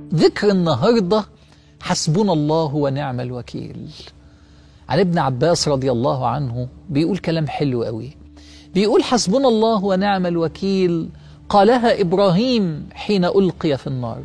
ذكر النهاردة حسبنا الله ونعم الوكيل عن ابن عباس رضي الله عنه بيقول كلام حلو قوي بيقول حسبنا الله ونعم الوكيل قالها إبراهيم حين ألقي في النار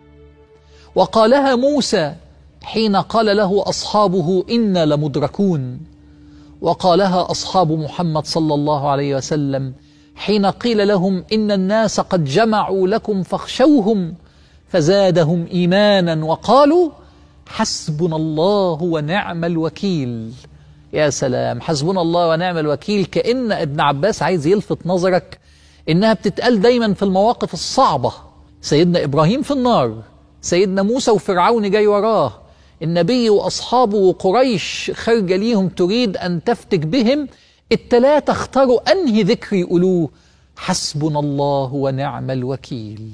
وقالها موسى حين قال له أصحابه إنا لمدركون وقالها أصحاب محمد صلى الله عليه وسلم حين قيل لهم إن الناس قد جمعوا لكم فاخشوهم فزادهم إيمانا وقالوا حسبنا الله ونعم الوكيل يا سلام حسبنا الله ونعم الوكيل كأن ابن عباس عايز يلفت نظرك إنها بتتقال دايما في المواقف الصعبة سيدنا إبراهيم في النار سيدنا موسى وفرعون جاي وراه النبي وأصحابه وقريش خارجة ليهم تريد أن تفتك بهم التلاتة اختاروا أنهي ذكر يقولوه حسبنا الله ونعم الوكيل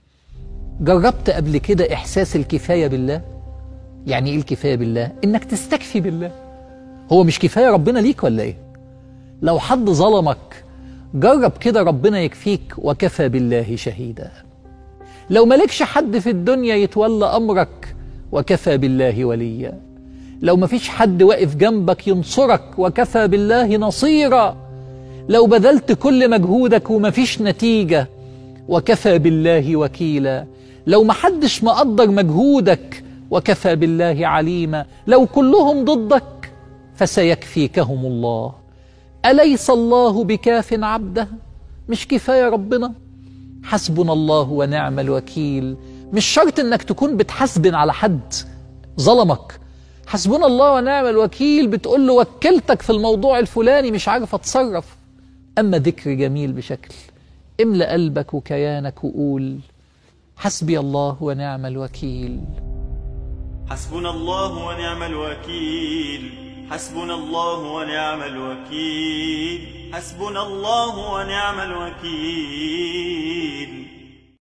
جربت قبل كده إحساس الكفاية بالله يعني إيه الكفاية بالله إنك تستكفي بالله هو مش كفاية ربنا ليك ولا إيه لو حد ظلمك جرب كده ربنا يكفيك وكفى بالله شهيدا لو مالكش حد في الدنيا يتولى أمرك وكفى بالله وليا لو مفيش حد واقف جنبك ينصرك وكفى بالله نصيرا لو بذلت كل مجهودك ومفيش نتيجة وكفى بالله وكيلا لو محدش مقدر مجهودك وكفى بالله عليما لو كلهم ضدك فسيكفيكهم الله أليس الله بكاف عبده مش كفاية ربنا حسبنا الله ونعم الوكيل مش شرط انك تكون بتحسبن على حد ظلمك حسبنا الله ونعم الوكيل بتقول له وكلتك في الموضوع الفلاني مش عارف اتصرف اما ذكر جميل بشكل املأ قلبك وكيانك وقول حسبي الله ونعم الوكيل حسبنا الله ونعم الوكيل حسبنا الله ونعم الوكيل حسبنا الله ونعم الوكيل